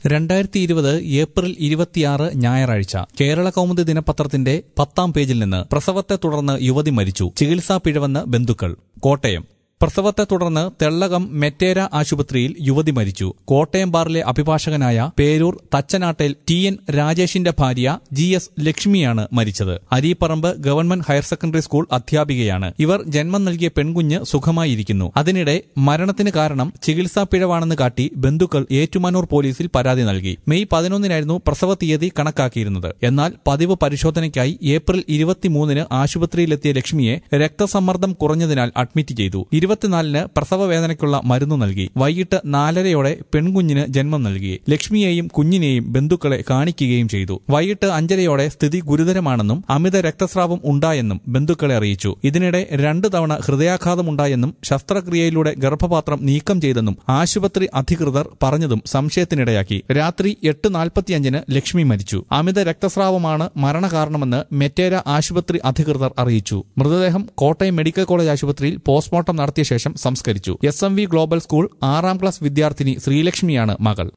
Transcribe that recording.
രണ്ടായിരത്തി ഇരുപത് ഏപ്രിൽ ഇരുപത്തിയാറ് ഞായറാഴ്ച കേരള കൗമുദി ദിനപത്രത്തിന്റെ പത്താം പേജിൽ നിന്ന് പ്രസവത്തെ തുടർന്ന് യുവതി മരിച്ചു ചികിത്സാ പിഴവെന്ന് ബന്ധുക്കൾ കോട്ടയം പ്രസവത്തെ തുടർന്ന് തെള്ളകം മെറ്റേര ആശുപത്രിയിൽ യുവതി മരിച്ചു കോട്ടയം ബാറിലെ അഭിഭാഷകനായ പേരൂർ തച്ചനാട്ടേൽ ടി എൻ രാജേഷിന്റെ ഭാര്യ ജി എസ് ലക്ഷ്മിയാണ് മരിച്ചത് Areepparambu government higher secondary school അധ്യാപികയാണ് ഇവർ ജന്മം നൽകിയ പെൺകുഞ്ഞ് സുഖമായിരിക്കുന്നു അതിനിടെ മരണത്തിന് കാരണം ചികിത്സാ പിഴവാണെന്ന് കാട്ടി ബന്ധുക്കൾ ഏറ്റുമാനൂർ പോലീസിൽ പരാതി നൽകി മെയ് പതിനൊന്നിനായിരുന്നു പ്രസവ തീയതി കണക്കാക്കിയിരുന്നത് എന്നാൽ പതിവ് പരിശോധനയ്ക്കായി ഏപ്രിൽ ഇരുപത്തിമൂന്നിന് ആശുപത്രിയിലെത്തിയ ലക്ഷ്മിയെ രക്തസമ്മർദ്ദം കുറഞ്ഞതിനാൽ അഡ്മിറ്റ് ചെയ്തു ഇരുപത്തിനാലിന് പ്രസവ വേദനയ്ക്കുള്ള മരുന്ന് നൽകി വൈകിട്ട് നാലരയോടെ പെൺകുഞ്ഞിന് ജന്മം നൽകി ലക്ഷ്മിയെയും കുഞ്ഞിനെയും ബന്ധുക്കളെ കാണിക്കുകയും ചെയ്തു വൈകിട്ട് അഞ്ചരയോടെ സ്ഥിതി ഗുരുതരമാണെന്നും അമിത രക്തസ്രാവം ഉണ്ടായെന്നും ബന്ധുക്കളെ അറിയിച്ചു ഇതിനിടെ രണ്ടു തവണ ഹൃദയാഘാതമുണ്ടായെന്നും ശസ്ത്രക്രിയയിലൂടെ ഗർഭപാത്രം നീക്കം ചെയ്തെന്നും ആശുപത്രി അധികൃതർ പറഞ്ഞതും സംശയത്തിനിടയാക്കി രാത്രി എട്ട് നാൽപ്പത്തിയഞ്ചിന് ലക്ഷ്മി മരിച്ചു അമിത രക്തസ്രാവമാണ് മരണകാരണമെന്ന് മെറ്റേര ആശുപത്രി അധികൃതർ അറിയിച്ചു മൃതദേഹം കോട്ടയം മെഡിക്കൽ കോളേജ് ആശുപത്രിയിൽ പോസ്റ്റ്മോർട്ടം നടത്തിയ ശേഷം സംസ്കരിച്ചു S M V global school ആറാം ക്ലാസ് വിദ്യാർത്ഥിനി ശ്രീലക്ഷ്മിയാണ് മകൾ